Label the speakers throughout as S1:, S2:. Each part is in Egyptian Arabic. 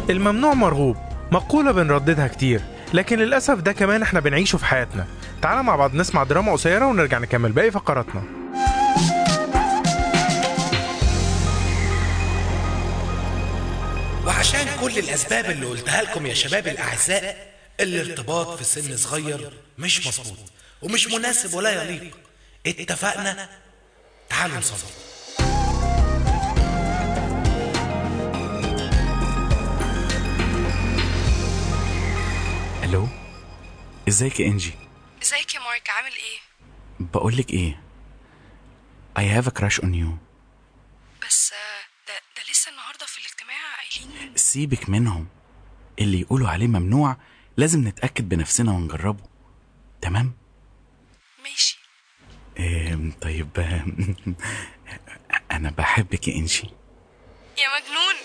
S1: الممنوع مرغوب مقولة بنرددها كتير لكن للأسف ده كمان احنا بنعيشه في حياتنا تعالى مع بعض نسمع دراما قصيرة ونرجع نكمل باقي فقراتنا
S2: وعشان كل الأسباب اللي قلتها لكم يا شباب الأعزاء الارتباط في سن صغير مش مظبوط ومش مناسب ولا يليق اتفقنا تعالوا نصلي
S3: الو ازيك يا انجي
S4: ازيك يا مارك عامل ايه
S3: بقولك ايه I have a crush on you
S4: بس آه، ده ده لسه النهارده في الاجتماع قايلين
S3: سيبك منهم اللي يقولوا عليه ممنوع لازم نتأكد بنفسنا ونجربه تمام
S4: ماشي
S3: إيه طيب انا بحبك يا انجي
S4: يا مجنون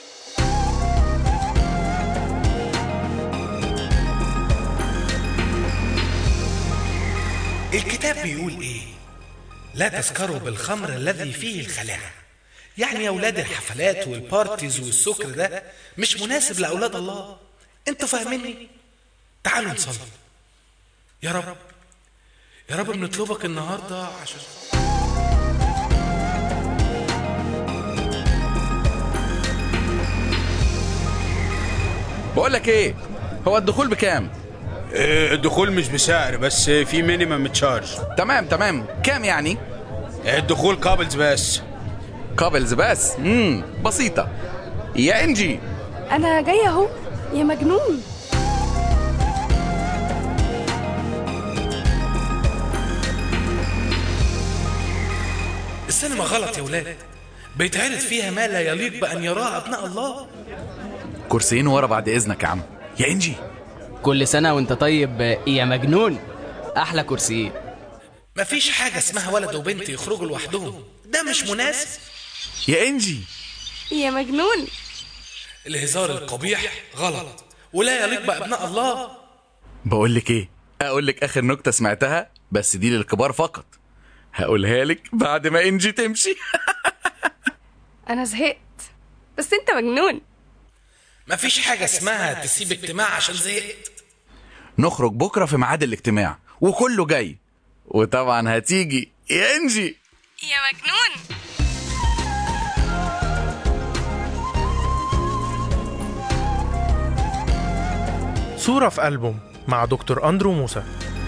S2: الكتاب بيقول ايه لا تسكروا بالخمر الذي فيه الخلاعة يعني يا اولاد الحفلات والبارتيز والسكر ده مش مناسب لاولاد الله انتوا فاهميني تعالوا نصلي يا رب يا رب بنطلبك النهارده عشان
S5: بقولك ايه هو الدخول بكام
S6: آه، الدخول مش بسعر بس في مينيمم تشارج
S5: تمام تمام كام يعني
S6: الدخول كابلز بس
S5: كابلز بس امم بسيطة يا انجي
S7: انا جايه اهو يا مجنون
S2: السينما غلط يا ولاد بيتعرض فيها ما لا يليق بأن يراه أبناء الله
S3: كرسيين ورا بعد اذنك يا عم يا انجي
S8: كل سنة وانت طيب يا مجنون أحلى كرسيين
S2: مفيش حاجة اسمها ولد وبنت يخرجوا لوحدهم ده مش مناسب
S3: يا انجي
S7: يا مجنون
S2: الهزار القبيح غلط ولا يليق بأبناء الله
S3: بقولك ايه اقولك اخر نكتة سمعتها بس دي للكبار فقط هقولها لك بعد ما انجي تمشي
S7: انا زهقت بس انت مجنون
S2: مفيش حاجة اسمها تسيب اجتماع عشان زهقت
S3: نخرج بكرة في ميعاد الاجتماع وكله جاي وطبعا هتيجي يا انجي
S4: يا مجنون
S1: صورة في ألبوم مع دكتور أندرو موسى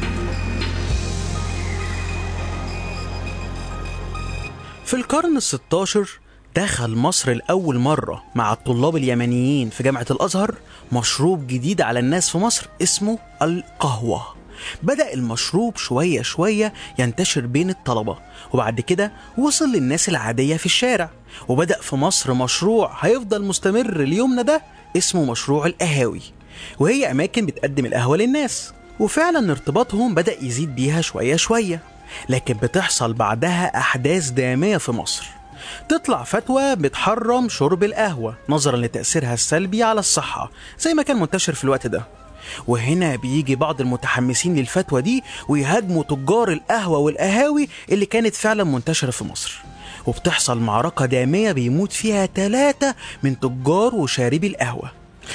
S9: في القرن الستاشر دخل مصر لأول مرة مع الطلاب اليمنيين في جامعة الأزهر مشروب جديد على الناس في مصر اسمه القهوة بدأ المشروب شوية شوية ينتشر بين الطلبة وبعد كده وصل للناس العادية في الشارع وبدأ في مصر مشروع هيفضل مستمر ليومنا ده اسمه مشروع القهاوي وهي أماكن بتقدم القهوة للناس وفعلا ارتباطهم بدأ يزيد بيها شوية شوية لكن بتحصل بعدها أحداث دامية في مصر تطلع فتوى بتحرم شرب القهوة نظرا لتأثيرها السلبي على الصحة زي ما كان منتشر في الوقت ده وهنا بيجي بعض المتحمسين للفتوى دي ويهاجموا تجار القهوة والقهاوي اللي كانت فعلا منتشرة في مصر وبتحصل معركة دامية بيموت فيها ثلاثة من تجار وشاربي القهوة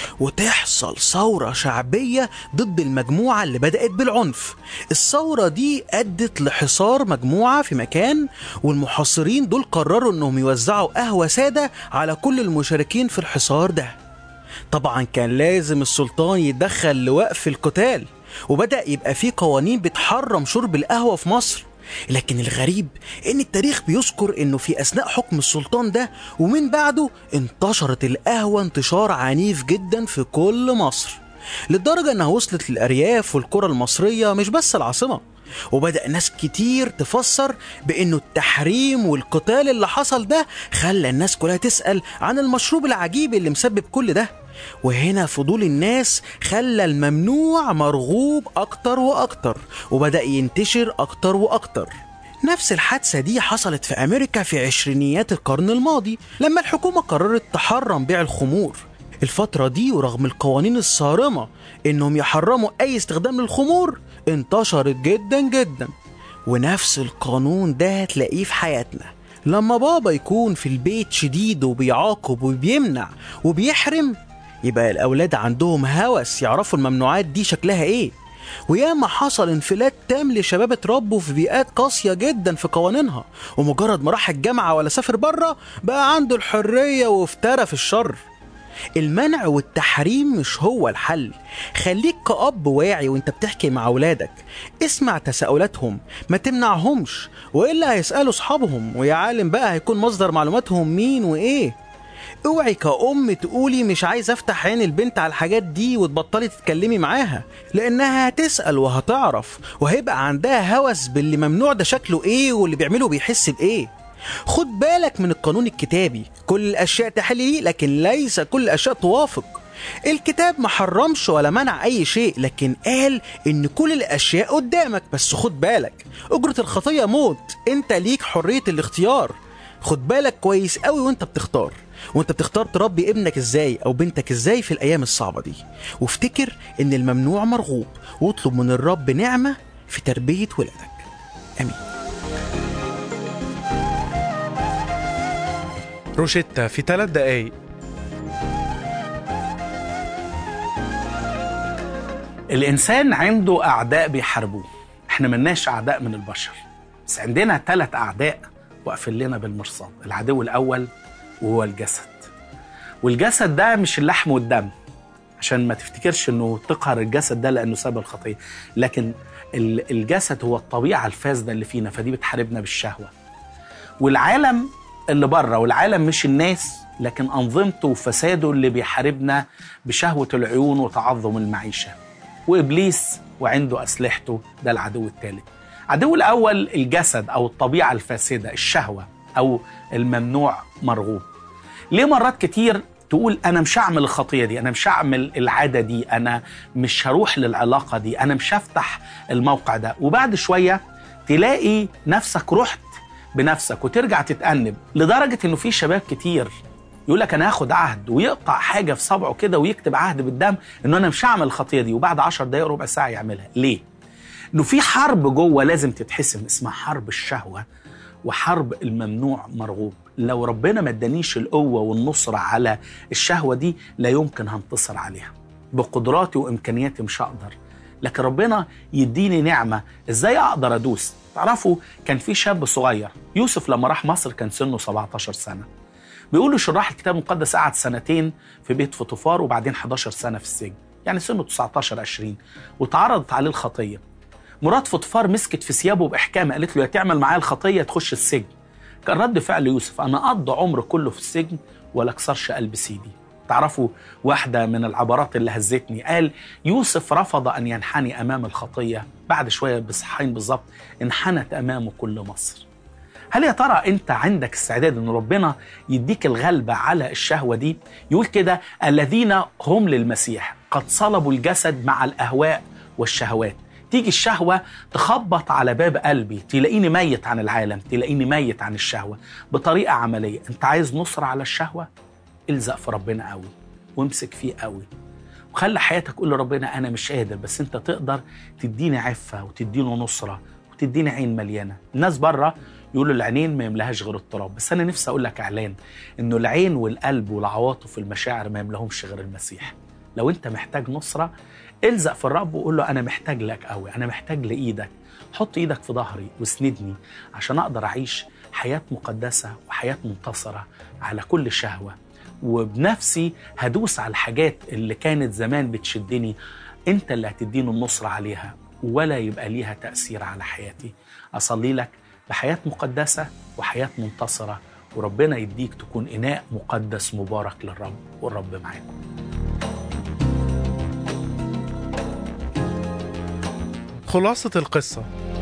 S9: وتحصل ثورة شعبية ضد المجموعة اللي بدأت بالعنف الثورة دي أدت لحصار مجموعة في مكان والمحاصرين دول قرروا أنهم يوزعوا قهوة سادة على كل المشاركين في الحصار ده طبعا كان لازم السلطان يتدخل لوقف القتال وبدأ يبقى في قوانين بتحرم شرب القهوة في مصر لكن الغريب ان التاريخ بيذكر انه في اثناء حكم السلطان ده ومن بعده انتشرت القهوة انتشار عنيف جدا في كل مصر لدرجة انها وصلت للارياف والقرى المصرية مش بس العاصمة وبدأ ناس كتير تفسر بانه التحريم والقتال اللي حصل ده خلى الناس كلها تسأل عن المشروب العجيب اللي مسبب كل ده وهنا فضول الناس خلى الممنوع مرغوب أكتر وأكتر وبدأ ينتشر أكتر وأكتر نفس الحادثة دي حصلت في أمريكا في عشرينيات القرن الماضي لما الحكومة قررت تحرم بيع الخمور الفترة دي ورغم القوانين الصارمة إنهم يحرموا أي استخدام للخمور انتشرت جدا جدا ونفس القانون ده هتلاقيه في حياتنا لما بابا يكون في البيت شديد وبيعاقب وبيمنع وبيحرم يبقى الأولاد عندهم هوس يعرفوا الممنوعات دي شكلها إيه وياما حصل انفلات تام لشباب اتربوا في بيئات قاسية جدا في قوانينها ومجرد ما راح الجامعة ولا سافر بره بقى عنده الحرية وافترى في الشر المنع والتحريم مش هو الحل خليك كأب واعي وانت بتحكي مع أولادك اسمع تساؤلاتهم ما تمنعهمش وإلا هيسألوا أصحابهم ويا عالم بقى هيكون مصدر معلوماتهم مين وإيه اوعي كأم تقولي مش عايز افتح عين البنت على الحاجات دي وتبطلي تتكلمي معاها لانها هتسأل وهتعرف وهيبقى عندها هوس باللي ممنوع ده شكله ايه واللي بيعمله بيحس بايه خد بالك من القانون الكتابي كل الاشياء تحل ليه لكن ليس كل الاشياء توافق الكتاب ما حرمش ولا منع اي شيء لكن قال ان كل الاشياء قدامك بس خد بالك اجرة الخطية موت انت ليك حرية الاختيار خد بالك كويس قوي وانت بتختار وانت بتختار تربي ابنك ازاي او بنتك ازاي في الايام الصعبه دي وافتكر ان الممنوع مرغوب واطلب من الرب نعمه في تربيه ولادك امين
S1: روشيتا في ثلاث دقايق
S2: الإنسان عنده أعداء بيحاربوه إحنا ملناش أعداء من البشر بس عندنا ثلاث أعداء واقفين لنا بالمرصاد العدو الأول وهو الجسد والجسد ده مش اللحم والدم عشان ما تفتكرش انه تقهر الجسد ده لانه سبب الخطيه لكن ال- الجسد هو الطبيعه الفاسده اللي فينا فدي بتحاربنا بالشهوه والعالم اللي بره والعالم مش الناس لكن انظمته وفساده اللي بيحاربنا بشهوه العيون وتعظم المعيشه وابليس وعنده اسلحته ده العدو الثالث العدو الاول الجسد او الطبيعه الفاسده الشهوه او الممنوع مرغوب ليه مرات كتير تقول انا مش هعمل الخطيه دي انا مش هعمل العاده دي انا مش هروح للعلاقه دي انا مش هفتح الموقع ده وبعد شويه تلاقي نفسك رحت بنفسك وترجع تتأنب لدرجه انه في شباب كتير يقول لك انا هاخد عهد ويقطع حاجه في صبعه كده ويكتب عهد بالدم انه انا مش هعمل الخطيه دي وبعد 10 دقائق ربع ساعه يعملها ليه انه في حرب جوه لازم تتحسم اسمها حرب الشهوه وحرب الممنوع مرغوب لو ربنا ما ادانيش القوه والنصره على الشهوه دي لا يمكن هنتصر عليها بقدراتي وامكانياتي مش هقدر لكن ربنا يديني نعمه ازاي اقدر ادوس تعرفوا كان في شاب صغير يوسف لما راح مصر كان سنه 17 سنه بيقولوا شراح الكتاب المقدس قعد سنتين في بيت فطفار وبعدين 11 سنه في السجن يعني سنه 19 20 وتعرضت عليه الخطيه مرات فطفار مسكت في ثيابه باحكام قالت له يا تعمل معايا الخطيه تخش السجن كان رد فعل يوسف انا اقضي عمر كله في السجن ولا اكسرش قلب سيدي تعرفوا واحدة من العبارات اللي هزتني قال يوسف رفض أن ينحني أمام الخطية بعد شوية بصحين بالظبط انحنت أمامه كل مصر هل يا ترى انت عندك استعداد ان ربنا يديك الغلبة على الشهوة دي يقول كده الذين هم للمسيح قد صلبوا الجسد مع الأهواء والشهوات تيجي الشهوة تخبط على باب قلبي تلاقيني ميت عن العالم تلاقيني ميت عن الشهوة بطريقة عملية انت عايز نصرة على الشهوة الزق في ربنا قوي وامسك فيه قوي وخلي حياتك قول لربنا انا مش قادر بس انت تقدر تديني عفة وتديني نصرة وتديني عين مليانة الناس بره يقولوا العينين ما يملاهاش غير التراب بس انا نفسي اقول لك اعلان انه العين والقلب والعواطف والمشاعر ما يملاهمش غير المسيح لو انت محتاج نصرة الزق في الرب وقول له انا محتاج لك قوي انا محتاج لايدك حط ايدك في ظهري واسندني عشان اقدر اعيش حياة مقدسة وحياة منتصرة على كل شهوة وبنفسي هدوس على الحاجات اللي كانت زمان بتشدني انت اللي هتديني النصرة عليها ولا يبقى ليها تأثير على حياتي أصلي لك بحياة مقدسة وحياة منتصرة وربنا يديك تكون إناء مقدس مبارك للرب والرب معاكم
S1: خلاصة القصة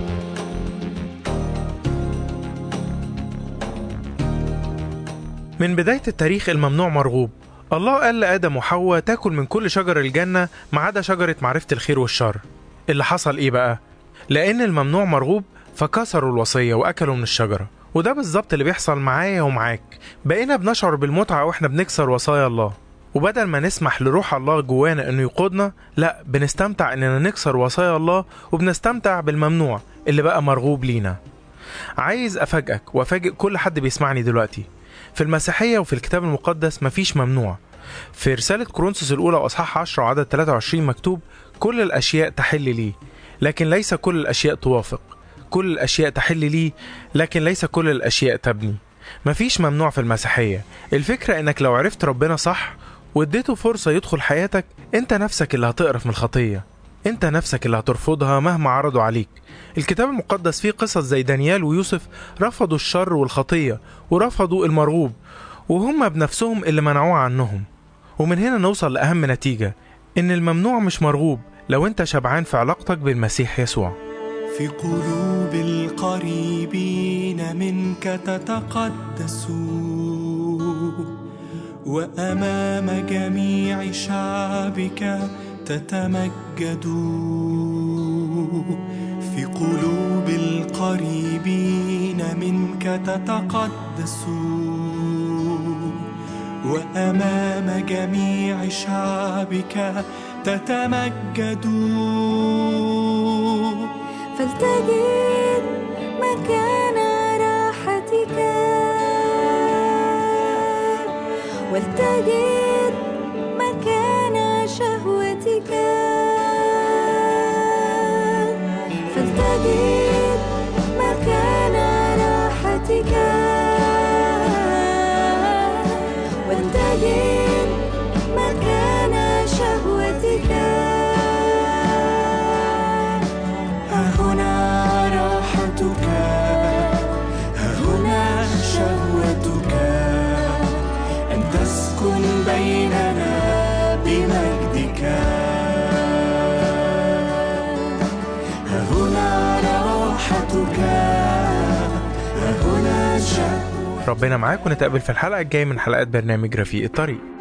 S1: من بداية التاريخ الممنوع مرغوب الله قال لآدم وحواء تاكل من كل شجر الجنة ما عدا شجرة معرفة الخير والشر اللي حصل إيه بقى؟ لأن الممنوع مرغوب فكسروا الوصية وأكلوا من الشجرة وده بالظبط اللي بيحصل معايا ومعاك بقينا بنشعر بالمتعة واحنا بنكسر وصايا الله وبدل ما نسمح لروح الله جوانا انه يقودنا لا بنستمتع اننا نكسر وصايا الله وبنستمتع بالممنوع اللي بقى مرغوب لينا عايز افاجئك وافاجئ كل حد بيسمعني دلوقتي في المسيحية وفي الكتاب المقدس مفيش ممنوع في رسالة كورنثوس الأولى وأصحاح 10 وعدد 23 مكتوب كل الأشياء تحل لي لكن ليس كل الأشياء توافق كل الأشياء تحل لي لكن ليس كل الأشياء تبني مفيش ممنوع في المسيحية الفكرة إنك لو عرفت ربنا صح واديته فرصة يدخل حياتك انت نفسك اللي هتقرف من الخطية انت نفسك اللي هترفضها مهما عرضوا عليك الكتاب المقدس فيه قصص زي دانيال ويوسف رفضوا الشر والخطية ورفضوا المرغوب وهم بنفسهم اللي منعوه عنهم ومن هنا نوصل لأهم نتيجة إن الممنوع مش مرغوب لو أنت شبعان في علاقتك بالمسيح يسوع
S10: في قلوب القريبين منك تتقدس وامام جميع شعبك تتمجد في قلوب القريبين منك تتقدس وامام جميع شعبك تتمجد
S11: فلتجد مكان راحتك ولتجد مكان شهوتك فلتجد مكان راحتك ولتجد مكان شهوتك
S10: ها هنا راحتك ها هنا شهوتك أن تسكن بيننا بمجدك ها هنا راحتك ها هنا شهوتك
S1: ربنا معاك ونتقابل في الحلقة الجاية من حلقات برنامج رفيق الطريق